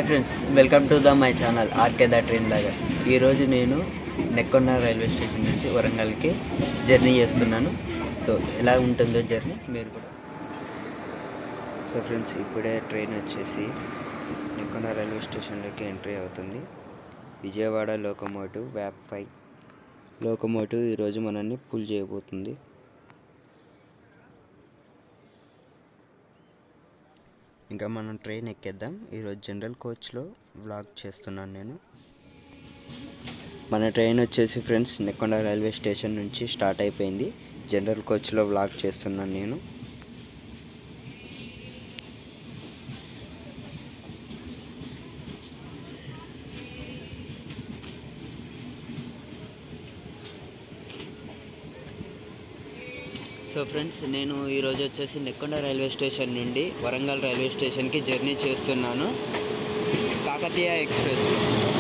friends welcome to the my channel RK the train లాగా ఈరోజు నేను నెక్కొండ రైల్వే స్టేషన్ నుంచి వరంగల్కి జర్నీ చేస్తున్నాను సో ఎలా ఉంటుందో జర్నీ మీరు కూడా సో ఫ్రెండ్స్ ఇప్పుడే ట్రైన్ వచ్చేసి నెక్కొండ రైల్వే స్టేషన్లోకి ఎంట్రీ అవుతుంది విజయవాడ లోకోమోటివ్ వ్యాప్ ఫైవ్ లోకోమోటివ్ ఈరోజు మనల్ని పుల్ చేయబోతుంది ఇంకా మనం ట్రైన్ ఎక్కేద్దాం ఈరోజు జనరల్ కోచ్లో వ్లాగ్ చేస్తున్నాను నేను మన ట్రైన్ వచ్చేసి ఫ్రెండ్స్ నెక్కొండ రైల్వే స్టేషన్ నుంచి స్టార్ట్ అయిపోయింది జనరల్ కోచ్లో వ్లాగ్ చేస్తున్నాను నేను సో ఫ్రెండ్స్ నేను ఈరోజు వచ్చేసి నెక్కొండ రైల్వే స్టేషన్ నుండి వరంగల్ రైల్వే స్టేషన్కి జర్నీ చేస్తున్నాను కాకతీయ ఎక్స్ప్రెస్లో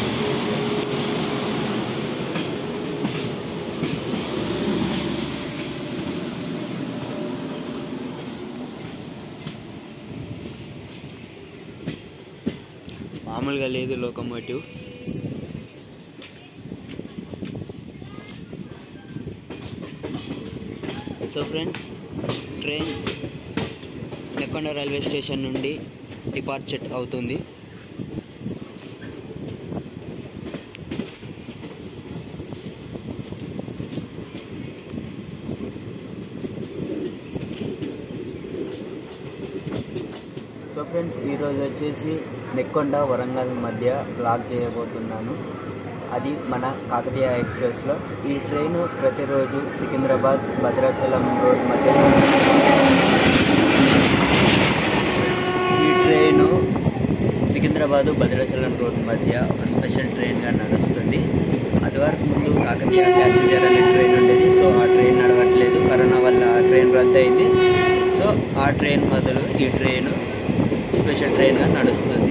మామూలుగా లేదు locomotive so friends train Nekkonda railway station నుండి డిపార్చర్ అవుతుంది సో ఫ్రెండ్స్ ఈరోజు వచ్చేసి నెక్కొండ వరంగల్ మధ్య బ్లాక్ చేయబోతున్నాను అది మన కాకతీయ ఎక్స్ప్రెస్లో ఈ ట్రైన్ ప్రతిరోజు సికింద్రాబాద్ భద్రాచలం రోడ్ మధ్య ఈ ట్రైను సికింద్రాబాదు భద్రాచలం రోడ్ మధ్య ఒక స్పెషల్ ట్రైన్గా నడుస్తుంది అది వరకు ముందు కాకతీయ ప్యాసింజర్ అనే ట్రైన్ ఉండేది సో ఆ ట్రైన్ నడవట్లేదు కరోనా వల్ల ఆ ట్రైన్ రద్దు అయింది సో ఆ ట్రైన్ బదులు ఈ ట్రైన్ స్పెషల్ ట్రైన్గా నడుస్తుంది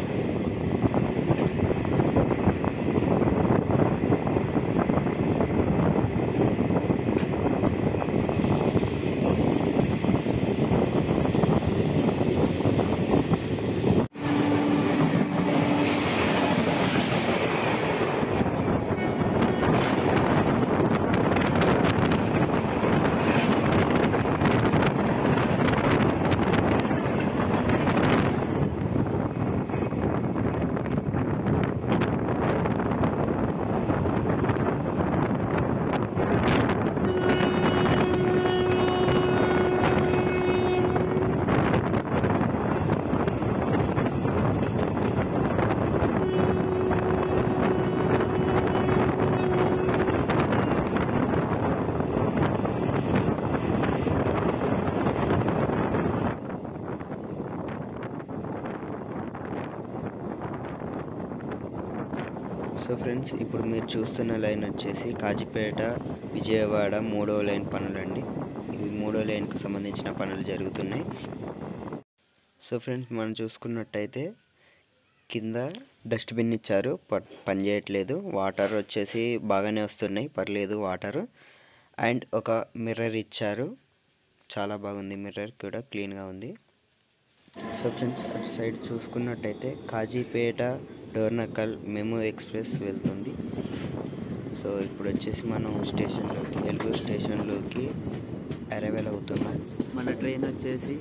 సో ఫ్రెండ్స్ ఇప్పుడు మీరు చూస్తున్న లైన్ వచ్చేసి కాజీపేట విజయవాడ మూడో లైన్ పనులండి ఇవి మూడో లైన్కు సంబంధించిన పనులు జరుగుతున్నాయి సో ఫ్రెండ్స్ మనం చూసుకున్నట్టయితే కింద డస్ట్బిన్ ఇచ్చారు ప- పని చేయట్లేదు వాటర్ వచ్చేసి బాగానే వస్తున్నాయి పర్లేదు వాటర్ అండ్ ఒక మిర్రర్ ఇచ్చారు చాలా బాగుంది మిర్రర్ కూడా క్లీన్గా ఉంది సో ఫ్రెండ్స్ అటు సైడ్ చూసుకున్నట్టయితే కాజీపేట డోర్నకల్ మెమో ఎక్స్ప్రెస్ వెళ్తుంది సో ఇప్పుడు వచ్చేసి మనం స్టేషన్లోకి ఎల్గూరు స్టేషన్లోకి అరైవల్ అవుతున్నాం మన ట్రైన్ వచ్చేసి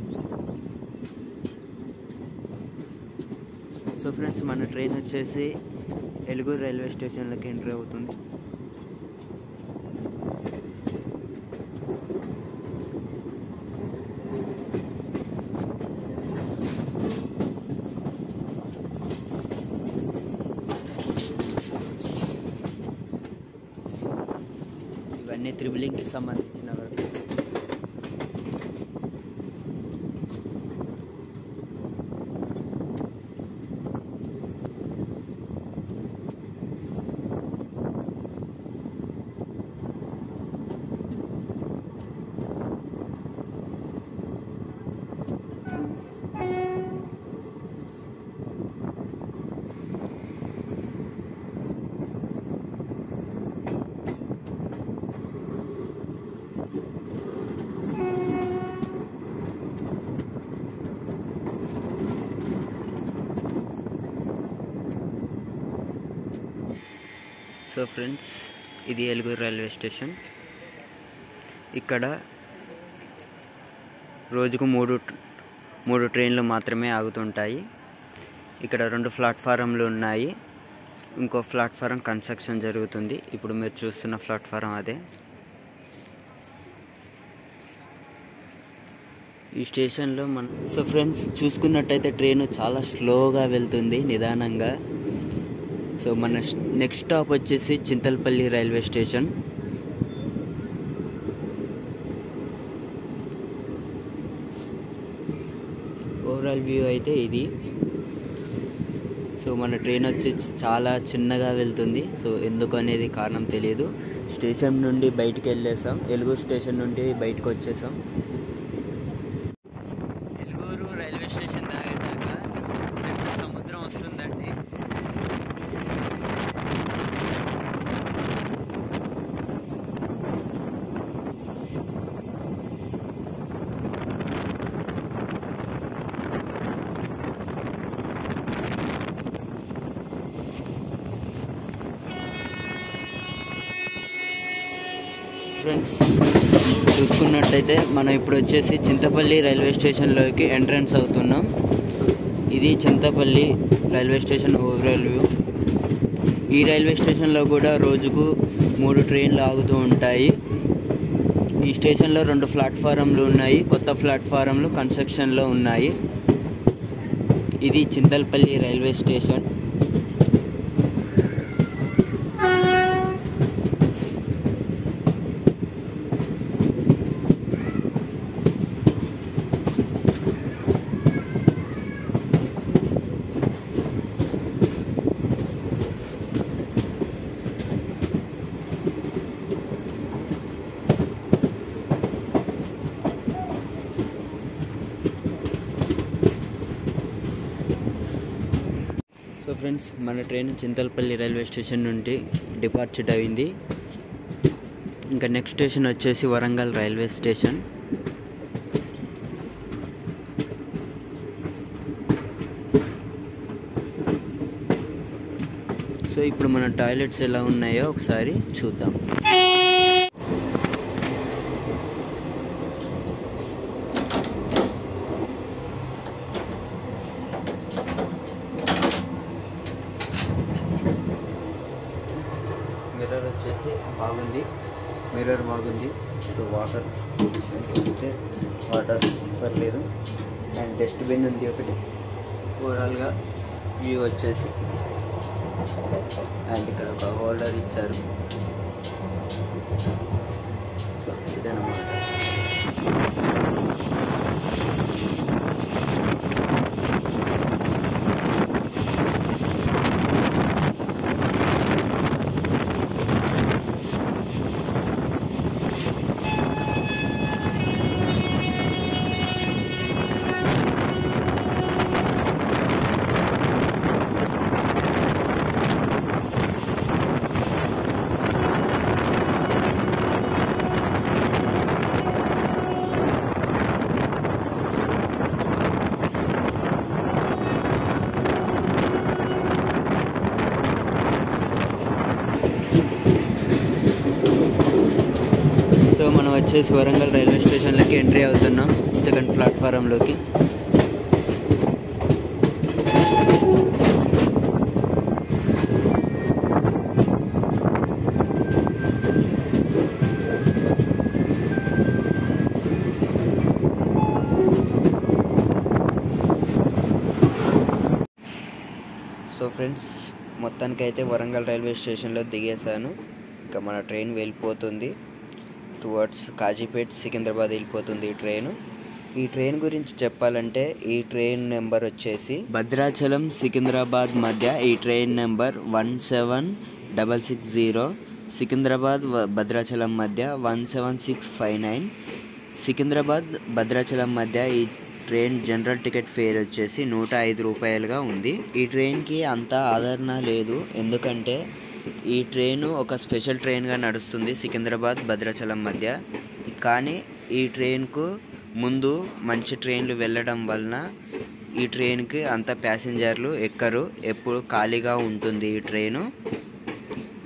సో ఫ్రెండ్స్ మన ట్రైన్ వచ్చేసి ఎలుగూరు రైల్వే స్టేషన్లోకి ఎంట్రీ అవుతుంది ఇవన్నీ త్రిబులింగ్కి సంబంధించిన వర్క్ సో ఫ్రెండ్స్ ఇది ఎలుగురు రైల్వే స్టేషన్ ఇక్కడ రోజుకు మూడు మూడు ట్రైన్లు మాత్రమే ఆగుతుంటాయి ఇక్కడ రెండు ప్లాట్ఫారంలు ఉన్నాయి ఇంకో ప్లాట్ఫారం కన్స్ట్రక్షన్ జరుగుతుంది ఇప్పుడు మీరు చూస్తున్న ప్లాట్ఫారం అదే ఈ స్టేషన్లో మన సో ఫ్రెండ్స్ చూసుకున్నట్టయితే ట్రైన్ చాలా స్లోగా వెళ్తుంది నిదానంగా సో మన నెక్స్ట్ స్టాప్ వచ్చేసి Chintalpalli railway station overall view అయితే ఇది సో మన ట్రైన్ వచ్చి చాలా చిన్నగా వెళ్తుంది సో ఎందుకు అనేది కారణం తెలియదు స్టేషన్ నుండి బయటికి వెళ్ళేసాం ఎలుగూరు స్టేషన్ నుండి బయటకు వచ్చేసాం ఎలుగూరు రైల్వే స్టేషన్ దాటాక పెద్ద సముద్రం వస్తుందండి ఫ్రెండ్స్ చూసుకున్నట్టయితే మనం ఇప్పుడు వచ్చేసి చింతపల్లి రైల్వే స్టేషన్లోకి ఎంట్రన్స్ అవుతున్నాం ఇది Chintapalli railway station overall view ఈ రైల్వే స్టేషన్లో కూడా రోజుకు మూడు ట్రైన్లు ఆగుతూ ఉంటాయి ఈ స్టేషన్లో రెండు ప్లాట్ఫారంలు ఉన్నాయి కొత్త ప్లాట్ఫారంలు కన్స్ట్రక్షన్లో ఉన్నాయి ఇది Chintalpalli railway station so friends మన ట్రైన్ చింతలపల్లి రైల్వే స్టేషన్ నుండి డిపార్చర్ అయింది ఇంకా నెక్స్ట్ స్టేషన్ వచ్చేసి వరంగల్ రైల్వే స్టేషన్ సో ఇప్పుడు మన టాయిలెట్స్ ఎలా ఉన్నాయో ఒకసారి చూద్దాం మిర్రర్ వచ్చేసి బాగుంది మిర్రర్ బాగుంది సో వాటర్ చూస్తే వాటర్ పర్లేదు అండ్ డస్ట్బిన్ ఉంది ఒకటి ఓవరాల్గా వ్యూ వచ్చేసి ఇది అండ్ ఇక్కడ ఒక హోల్డర్ ఇచ్చారు సో ఇదన్నమాట సో మనం వచ్చేసి వరంగల్ రైల్వే స్టేషన్లోకి ఎంట్రీ అవుతున్నాం సెకండ్ ప్లాట్ఫారంలోకి సో ఫ్రెండ్స్ మొత్తానికైతే వరంగల్ రైల్వే స్టేషన్లో దిగేశాను ఇంకా మన ట్రైన్ వెళ్ళిపోతుంది టువర్డ్స్ కాజీపేట్ సికింద్రాబాద్ వెళ్ళిపోతుంది ఈ ట్రైన్ ఈ ట్రైన్ గురించి చెప్పాలంటే ఈ ట్రైన్ నెంబర్ వచ్చేసి భద్రాచలం సికింద్రాబాద్ మధ్య ఈ train number one seven double six zero Secunderabad వ- భద్రాచలం మధ్య one seven six five nine Secunderabad Bhadrachalam మధ్య ఈ ట్రైన్ జనరల్ టికెట్ ఫేర్ వచ్చేసి నూట ఐదు రూపాయలుగా ఉంది ఈ ట్రైన్కి అంత ఆదరణ లేదు ఎందుకంటే ఈ ట్రైన్ ఒక స్పెషల్ ట్రైన్గా నడుస్తుంది సికింద్రాబాద్ భద్రాచలం మధ్య కానీ ఈ ట్రైన్కు ముందు మంచి ట్రైన్లు వెళ్ళడం వలన ఈ ట్రైన్కి అంత ప్యాసింజర్లు ఎక్కరు ఎప్పుడు ఖాళీగా ఉంటుంది ఈ ట్రైను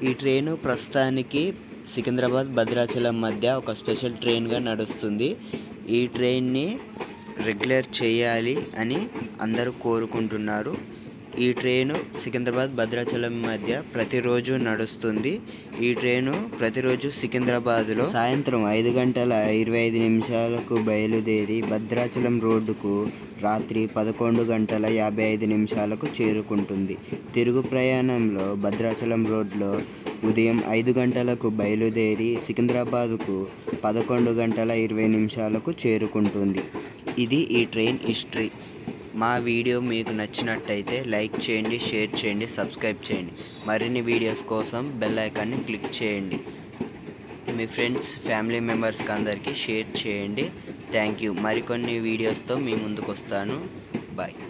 ఈ ట్రైను ప్రస్తుతానికి సికింద్రాబాద్ భద్రాచలం మధ్య ఒక స్పెషల్ ట్రైన్గా నడుస్తుంది ఈ ట్రైన్ని రెగ్యులర్ చేయాలి అని అందరూ కోరుకుంటున్నారు ఈ ట్రైను సికింద్రాబాద్ భద్రాచలం మధ్య ప్రతిరోజు నడుస్తుంది ఈ ట్రైను ప్రతిరోజు సికింద్రాబాద్లో సాయంత్రం ఐదు గంటల ఇరవై ఐదు నిమిషాలకు బయలుదేరి భద్రాచలం రోడ్డుకు రాత్రి పదకొండు గంటల యాభై ఐదు నిమిషాలకు చేరుకుంటుంది తిరుగు ప్రయాణంలో భద్రాచలం రోడ్లో ఉదయం ఐదు గంటలకు బయలుదేరి సికింద్రాబాద్కు పదకొండు గంటల ఇరవై నిమిషాలకు చేరుకుంటుంది ఇది ఈ ట్రైన్ హిస్టరీ మా వీడియో మీకు నచ్చినట్టయితే లైక్ చేయండి షేర్ చేయండి సబ్స్క్రైబ్ చేయండి మరిన్ని వీడియోస్ కోసం బెల్ ఐకాన్ని క్లిక్ చేయండి మీ ఫ్రెండ్స్ ఫ్యామిలీ మెంబర్స్కి అందరికీ షేర్ చేయండి థ్యాంక్ యూ మరికొన్ని వీడియోస్తో మీ ముందుకు వస్తాను బాయ్